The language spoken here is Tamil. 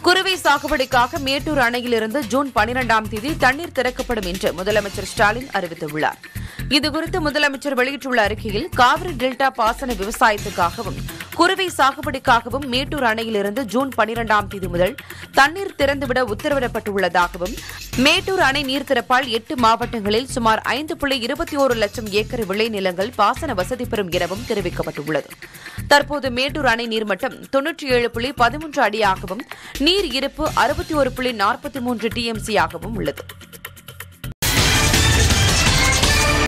குறுவை சாகுபடிக்காக மேட்டூர் அணையிலிருந்து ஜூன் பனிரெண்டாம் தேதி தண்ணீர் திறக்கப்படும் என்று முதலமைச்சர் ஸ்டாலின் அறிவித்துள்ளார் இதுகுறித்து முதலமைச்சர் வெளியிட்டுள்ள அறிக்கையில் காவிரி டெல்டா பாசன விவசாயத்துக்காகவும் குறுவை சாகுபடிக்காகவும் மேட்டூர் அணையிலிருந்து ஜூன் பனிரெண்டாம் தேதி முதல் தண்ணீர் திறந்துவிட உத்தரவிடப்பட்டுள்ளதாகவும் மேட்டூர் அணை நீர் திறப்பால் எட்டு மாவட்டங்களில் சுமார் ஐந்து புள்ளி இருபத்தி ஒரு லட்சம் ஏக்கர் விளைநிலங்கள் பாசன வசதி பெறும் எனவும் தெரிவிக்கப்பட்டுள்ளது தற்போது மேட்டூர் அணை நீர்மட்டம் தொன்னூற்றி ஏழு புள்ளி பதிமூன்று அடியாகவும் நீர் இருப்பு அறுபத்தி ஒரு புள்ளி நாற்பத்தி மூன்று டிஎம்சி ஆகவும் உள்ளது